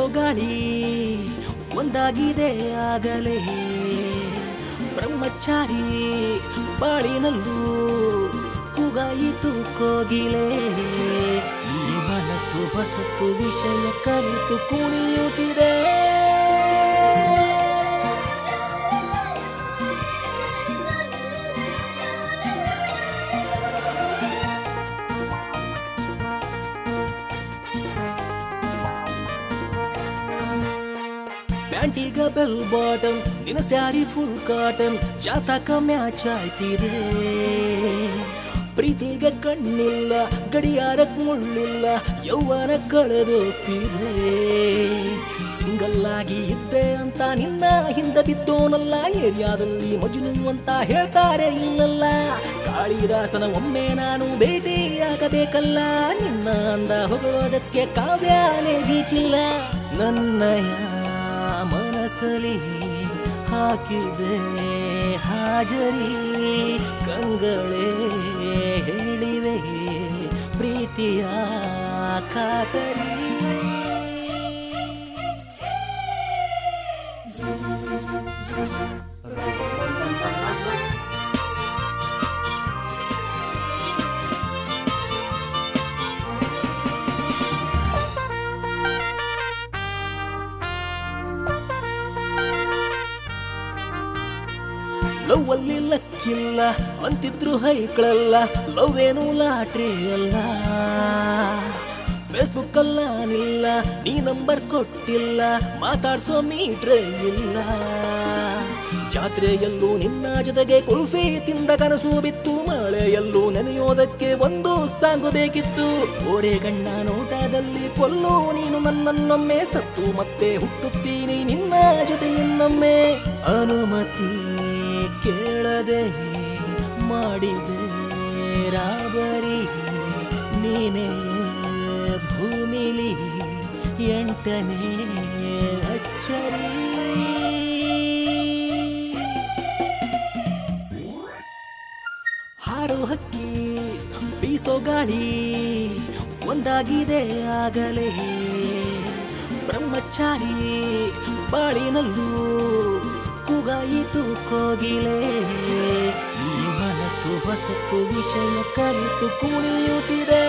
ಗಾಳಿ ಒಂದಾಗಿದೆ ಆಗಲೇ ಬ್ರಹ್ಮಚಾರಿ ಬಾಳಿನಲ್ಲೂ ಕೂಗಾಯಿತು ಕೋಗಿಲೆ ಈ ಮನಸ್ಸು ಹೊಸತು ವಿಷಯ ಕಲಿತು ಕುಣಿಯುತ್ತಿದೆ ಪ್ಯಾಂಟಿಗ ಬೆಲ್ ಬಾಟಮ್ ನಿನ್ನ ಸ್ಯಾರಿ ಫುಲ್ ಕಾಟನ್ ಜಾತಕ ಮ್ಯಾಚ್ ಆಯ್ತಿದೆ ಪ್ರೀತಿಗೆ ಕಣ್ಣಿಲ್ಲ ಗಡಿಯಾರಕ್ ಮುಳ್ಳಿಲ್ಲ ಯೌವನ ಕಳೆದೋಗ್ತಿದೆ ಸಿಂಗಲ್ ಆಗಿ ಇದ್ದೆ ಅಂತ ನಿನ್ನ ಹಿಂದೆ ಬಿದ್ದೋನಲ್ಲ ಏರಿಯಾದಲ್ಲಿ ಮಜ್ನು ಅಂತ ಹೇಳ್ತಾರೆ ಇಲ್ಲಲ್ಲ ಕಾಳಿದಾಸನ ಒಮ್ಮೆ ನಾನು ಭೇಟಿಯಾಗಬೇಕಲ್ಲ ನಿನ್ನ ಅಂದ ಹೊಗಳೋದಕ್ಕೆ ಕಾವ್ಯಾನೇ ಗೀಚಿಲ್ಲ ನನ್ನಯ ಮನಸ್ಸಲಿ ಹಾಕಿದೆ ಹಾಜರಿ ಕಂಗಳೇ ಹೇಳಿವೆ ಪ್ರೀತಿಯ ಖಾತರಿ ಲವ್ ಅಲ್ಲಿ ಲಕ್ಕಿಲ್ಲ ಅಂತಿದ್ರು ಹೈಕ್ಳಲ್ಲ ಲವ್ ಏನು ಲಾಟ್ರಿ ಅಲ್ಲ ಫೇಸ್ಬುಕ್ ಅಲ್ಲ ನಿಲ್ಲ ನೀ ನಂಬರ್ ಕೊಟ್ಟಿಲ್ಲ ಮಾತಾಡ್ಸೋ ಮೀಟ್ರೆ ಇಲ್ಲ ಜಾತ್ರೆಯಲ್ಲೂ ನಿನ್ನ ಜೊತೆಗೆ ಕುಲ್ಫಿ ತಿಂದ ಕನಸು ಬಿತ್ತು ಮಳೆಯಲ್ಲೂ ನೆನೆಯೋದಕ್ಕೆ ಒಂದು ಸಾಂಗು ಬೇಕಿತ್ತು ಓರೆ ಗಣ್ಣ ನೋಟದಲ್ಲಿ ಕೊಲ್ಲು ನೀನು ನನ್ನನ್ನೊಮ್ಮೆ ಸತ್ತು ಮತ್ತೆ ಹುಟ್ಟುತ್ತೀನಿ ನಿನ್ನ ಜೊತೆ ಇನ್ನೊಮ್ಮೆ ಅನುಮತಿ ಕೇಳದೆ ಮಾಡಿದೆ ರಾಬರಿ ನೀನೇ ಭೂಮಿಲಿ ಎಂಟನೇ ಅಚ್ಚರಿ ಹಾರೋ ಹಕ್ಕಿ ಬೀಸೋ ಗಾಳಿ ಒಂದಾಗಿದೆ ಆಗಲೇ ಬ್ರಹ್ಮಚಾರಿ ಬಾಳಿನಲ್ಲೂ ಕೂಗಾಯಿತು ಕೋಗಿಲೆ ಈ ಮನಸ್ಸು ಹೊಸತು ವಿಷಯ ಕಲಿತು ಕುಣಿಯುತ್ತಿದೆ